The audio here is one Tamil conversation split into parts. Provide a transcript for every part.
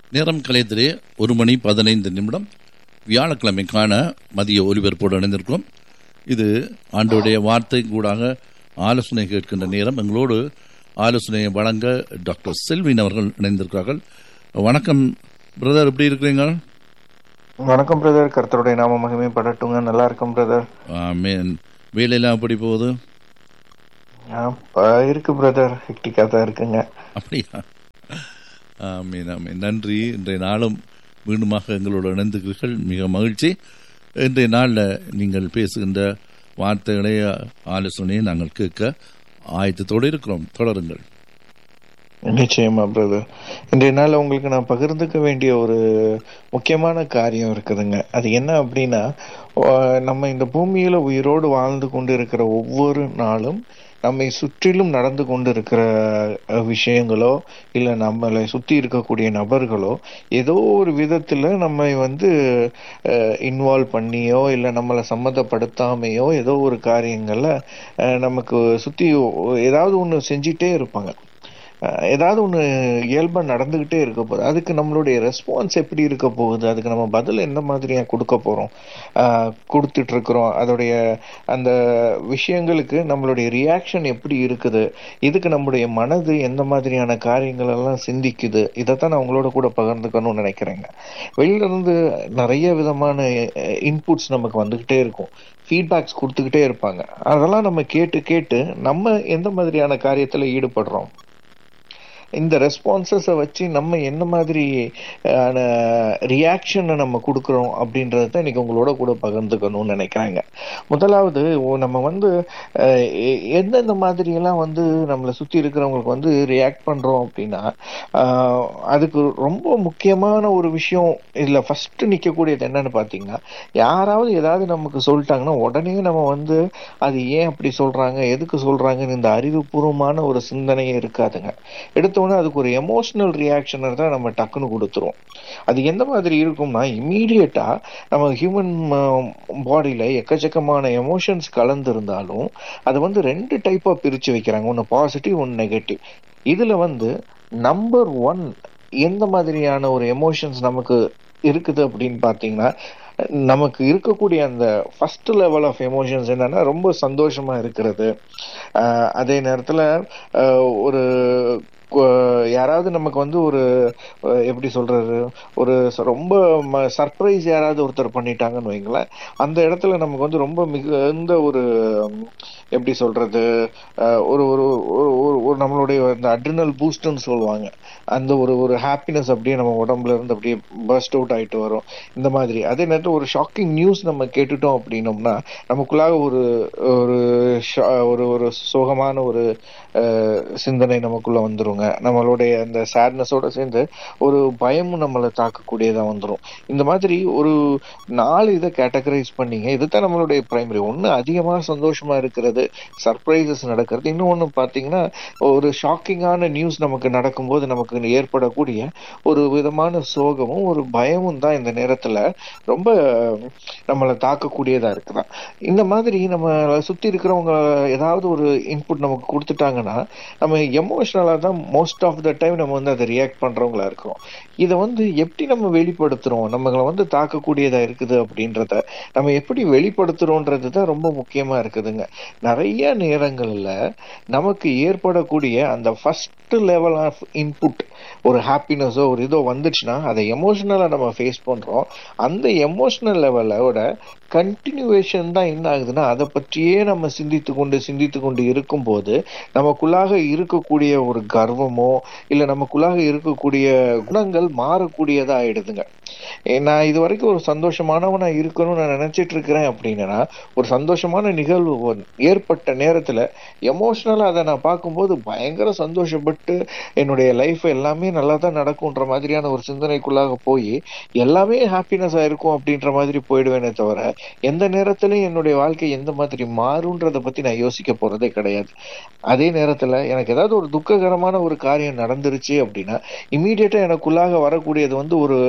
நேரம் கலையத்திலே ஒரு மணி பதினைந்து நிமிடம் வியாழக்கிழமைக்கான மதிய ஒலிபரப்போடு இணைந்திருக்கிறோம் இது ஆண்டோடைய வார்த்தை கூடாக ஆலோசனை கேட்கின்ற நேரம் எங்களோடு ஆலோசனையை வழங்க டாக்டர் செல்வின் அவர்கள் இணைந்திருக்கிறார்கள் வணக்கம் பிரதர் எப்படி இருக்கிறீங்க வணக்கம் பிரதர் கர்த்தருடைய நாம மகிமை படட்டுங்க நல்லா இருக்கும் பிரதர் மேன் வேலையெல்லாம் எப்படி போகுது இருக்கு பிரதர் ஹெக்டிக்கா தான் இருக்குங்க அப்படியா ஆமீன் ஆமீன் நன்றி இன்றைய நாளும் மீண்டுமாக எங்களோடு இணைந்துக்கிறீர்கள் மிக மகிழ்ச்சி இன்றைய நாளில் நீங்கள் பேசுகின்ற வார்த்தைகளை ஆலோசனையை நாங்கள் கேட்க ஆயத்தத்தோடு இருக்கிறோம் தொடருங்கள் நிச்சயமா பிரதர் இன்றைய நாள் உங்களுக்கு நான் பகிர்ந்துக்க வேண்டிய ஒரு முக்கியமான காரியம் இருக்குதுங்க அது என்ன அப்படின்னா ஆஹ் நம்ம இந்த பூமியில உயிரோடு வாழ்ந்து கொண்டு இருக்கிற ஒவ்வொரு நாளும் நம்மை சுற்றிலும் நடந்து கொண்டு இருக்கிற அஹ், விஷயங்களோ இல்ல நம்மளை சுத்தி இருக்கக்கூடிய நபர்களோ ஏதோ ஒரு விதத்துல நம்மை வந்து இன்வால்வ் பண்ணியோ இல்ல நம்மளை சம்மந்தப்படுத்தாமையோ ஏதோ ஒரு காரியங்கள்ல அஹ், நமக்கு சுத்தி ஏதாவது ஒண்ணு செஞ்சிட்டே இருப்பாங்க அஹ் ஏதாவது ஒன்று இயல்பாக நடந்துக்கிட்டே இருக்க போகுது அதுக்கு நம்மளுடைய ரெஸ்பான்ஸ் எப்படி இருக்க போகுது அதுக்கு நம்ம பதில் எந்த மாதிரியா கொடுக்க போகிறோம் கொடுத்துட்டு இருக்கிறோம் அதோடைய அந்த விஷயங்களுக்கு நம்மளுடைய ரியாக்ஷன் எப்படி இருக்குது இதுக்கு நம்முடைய மனது எந்த மாதிரியான காரியங்கள் எல்லாம் சிந்திக்குது இதைத்தான் நான் உங்களோட கூட பகிர்ந்துக்கணும்னு நினைக்கிறேங்க வெளியில இருந்து நிறைய விதமான இன்புட்ஸ் நமக்கு வந்துக்கிட்டே இருக்கும் ஃபீட்பேக்ஸ் கொடுத்துக்கிட்டே இருப்பாங்க அதெல்லாம் நம்ம கேட்டு கேட்டு நம்ம எந்த மாதிரியான காரியத்தில் ஈடுபடுறோம் இந்த ரெஸ்பான்சஸை வச்சு நம்ம என்ன மாதிரி ரியாக்ஷனை நம்ம கொடுக்குறோம் அப்படின்றத தான் இன்னைக்கு உங்களோட கூட பகிர்ந்துக்கணும்னு நினைக்கிறாங்க முதலாவது ஓ- நம்ம வந்து அஹ், எ- எந்தெந்த மாதிரியெல்லாம் வந்து நம்மளை சுற்றி இருக்கிறவங்களுக்கு வந்து ரியாக்ட் பண்ணுறோம் அப்படின்னா ஆஹ், அதுக்கு ரொம்ப முக்கியமான ஒரு விஷயம் இதில் ஃபர்ஸ்ட் நிற்கக்கூடியது என்னன்னு பார்த்தீங்கன்னா யாராவது ஏதாவது நமக்கு சொல்லிட்டாங்கன்னா உடனே நம்ம வந்து அது ஏன் அப்படி சொல்றாங்க எதுக்கு சொல்றாங்கன்னு இந்த அறிவுபூர்வமான ஒரு சிந்தனையே இருக்காதுங்க எடுத்தோன்னே அதுக்கு ஒரு எமோஷனல் ரியாக்ஷனை தான் நம்ம டக்குன்னு கொடுத்துருவோம் அது எந்த மாதிரி இருக்கும்னா இம்மீடியட்டா நம்ம ஹியூமன் பாடியில எக்கச்சக்கமான எமோஷன்ஸ் கலந்திருந்தாலும் அதை வந்து ரெண்டு டைப்பா பிரிச்சு வைக்கிறாங்க ஒன்னு பாசிட்டிவ் ஒன்னு நெகட்டிவ் இதுல வந்து நம்பர் ஒன் எந்த மாதிரியான ஒரு எமோஷன்ஸ் நமக்கு இருக்குது அப்படின்னு பாத்தீங்கன்னா நமக்கு இருக்கக்கூடிய அந்த ஃபர்ஸ்ட் லெவல் ஆஃப் எமோஷன்ஸ் என்னன்னா ரொம்ப சந்தோஷமா இருக்கிறது ஆஹ் அதே நேரத்துல ஆஹ் ஒரு கு- யாராவது நமக்கு வந்து ஒரு அஹ் எப்படி சொல்றது ஒரு ச- ரொம்ப சர்ப்ரைஸ் யாராவது ஒருத்தர் பண்ணிட்டாங்கன்னு வைங்களேன் அந்த இடத்துல நமக்கு வந்து ரொம்ப மிகுந்த ஒரு உம், எப்படி சொல்றது அஹ் ஒரு ஒரு ஒரு- ஒரு- ஒரு நம்மளுடைய அந்த அட்ரினல் பூஸ்ட்னு சொல்லுவாங்க அந்த ஒரு ஒரு ஹாப்பினஸ் அப்படியே நம்ம உடம்புல இருந்து அப்படியே பர்ஸ்ட் அவுட் ஆயிட்டு வரும் இந்த மாதிரி அதே நேரத்தில் ஒரு ஷாக்கிங் நியூஸ் நம்ம கேட்டுட்டோம் அப்படின்னோம்னா நமக்குள்ளாக ஒரு ஒரு ஷா- ஒரு ஒரு சோகமான ஒரு அஹ், சிந்தனை நமக்குள்ள வந்துருங்க நம்மளுடைய அந்த சேட்னஸோட சேர்ந்து ஒரு பயமும் நம்மளை தாக்கக்கூடியதா வந்துரும் இந்த மாதிரி ஒரு நாலு இதை கேட்டகரைஸ் பண்ணீங்க இதுதான் நம்மளுடைய பிரைமரி ஒண்ணு அதிகமா சந்தோஷமா இருக்கிறது சர்ப்ரைசஸ் நடக்கிறது இன்னொன்னு பாத்தீங்கன்னா ஒரு ஷாக்கிங்கான நியூஸ் நமக்கு நடக்கும்போது நமக்கு ஏற்படக்கூடிய ஒரு விதமான சோகமும் ஒரு பயமும் தான் இந்த நேரத்துல ரொம்ப நம்மளை தாக்கக்கூடியதா இருக்குதா இந்த மாதிரி நம்ம சுத்தி இருக்கிறவங்க ஏதாவது ஒரு இன்புட் நமக்கு கொடுத்துட்டாங்கன்னா நம்ம எமோஷனலா தான் மோஸ்ட் ஆஃப் த டைம் நம்ம வந்து அதை ரியாக்ட் பண்றவங்களா இருக்கிறோம் இதை வந்து எப்படி நம்ம வெளிப்படுத்துறோம் நம்மளை வந்து தாக்கக்கூடியதா இருக்குது அப்படின்றத நம்ம எப்படி வெளிப்படுத்துறோன்றது தான் ரொம்ப முக்கியமா இருக்குதுங்க நிறைய நேரங்கள்ல நமக்கு ஏற்படக்கூடிய அந்த ஃபர்ஸ்ட் லெவல் ஆஃப் இன்புட் ஒரு ஹாப்பினஸோ ஒரு இதோ வந்துச்சுன்னா அதை எமோஷனலா நம்ம ஃபேஸ் பண்றோம் அந்த எமோஷனல் லெவலோட கண்டினியூவேஷன் தான் என்ன ஆகுதுன்னா அதை பற்றியே நம்ம சிந்தித்து கொண்டு சிந்தித்து கொண்டு இருக்கும்போது நமக்குள்ளாக இருக்கக்கூடிய ஒரு கர்வமோ இல்ல நமக்குள்ளாக இருக்கக்கூடிய குணங்கள் மாறக்கூடியதா ஆயிடுதுங்க ஏ, நான் இது வரைக்கும் ஒரு சந்தோஷமானவனா இருக்கணும்னு நான் நினைச்சிட்டு இருக்கிறேன் அப்படின்னா ஒரு சந்தோஷமான நிகழ்வு ஒ- ஏற்பட்ட நேரத்துல எமோஷனலா அதை நான் பார்க்கும்போது பயங்கர சந்தோஷப்பட்டு என்னுடைய லைஃப் எல்லாமே நல்லா தான் நடக்கும்ன்ற மாதிரியான ஒரு சிந்தனைக்குள்ளாக போய் எல்லாமே ஹாப்பினஸா இருக்கும் அப்படின்ற மாதிரி போயிடுவேனே தவிர எந்த நேரத்திலையும் என்னுடைய வாழ்க்கை எந்த மாதிரி மாறுன்றத பத்தி நான் யோசிக்க போறதே கிடையாது அதே நேரத்துல எனக்கு ஏதாவது ஒரு துக்ககரமான ஒரு காரியம் நடந்துருச்சு அப்படின்னா இமீடியட்டா எனக்குள்ளாக வரக்கூடியது வந்து ஒரு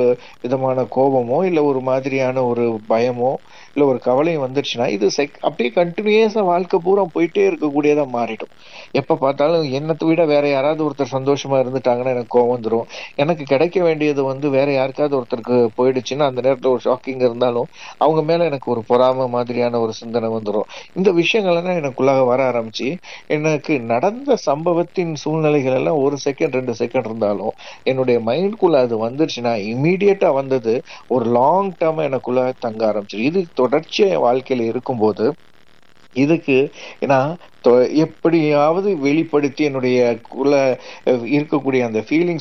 விதமான கோபமோ இல்ல ஒரு மாதிரியான ஒரு பயமோ இல்ல ஒரு கவலையும் வந்துருச்சுன்னா இது செக் அப்படியே கண்டினியூஸா வாழ்க்கை பூரா போயிட்டே இருக்கக்கூடியதா மாறிடும் எப்ப பார்த்தாலும் என்னத்தை விட வேற யாராவது ஒருத்தர் சந்தோஷமா இருந்துட்டாங்கன்னா எனக்கு கோவம் வந்துடும் எனக்கு கிடைக்க வேண்டியது வந்து வேற யாருக்காவது ஒருத்தருக்கு போயிடுச்சுன்னா அந்த நேரத்துல ஒரு ஷாக்கிங் இருந்தாலும் அவங்க மேல எனக்கு ஒரு பொறாம மாதிரியான ஒரு சிந்தனை வந்துடும் இந்த விஷயங்கள் எல்லாம் எனக்குள்ளாக வர ஆரம்பிச்சு எனக்கு நடந்த சம்பவத்தின் சூழ்நிலைகள் எல்லாம் ஒரு செகண்ட் ரெண்டு செகண்ட் இருந்தாலும் என்னுடைய மைண்ட்குள்ள அது வந்துருச்சுன்னா இமீடியட்டா வந்தது ஒரு லாங் டேர்ம் எனக்குள்ள தங்க ஆரம்பிச்சிரு இது தொடர்ச்சியா என் வாழ்க்கையில இருக்கும்போது இதுக்கு நான் தொ- எப்படியாவது வெளிப்படுத்தி என்னுடைய குள்ள இருக்கக்கூடிய அந்த ஃபீலிங்ஸ்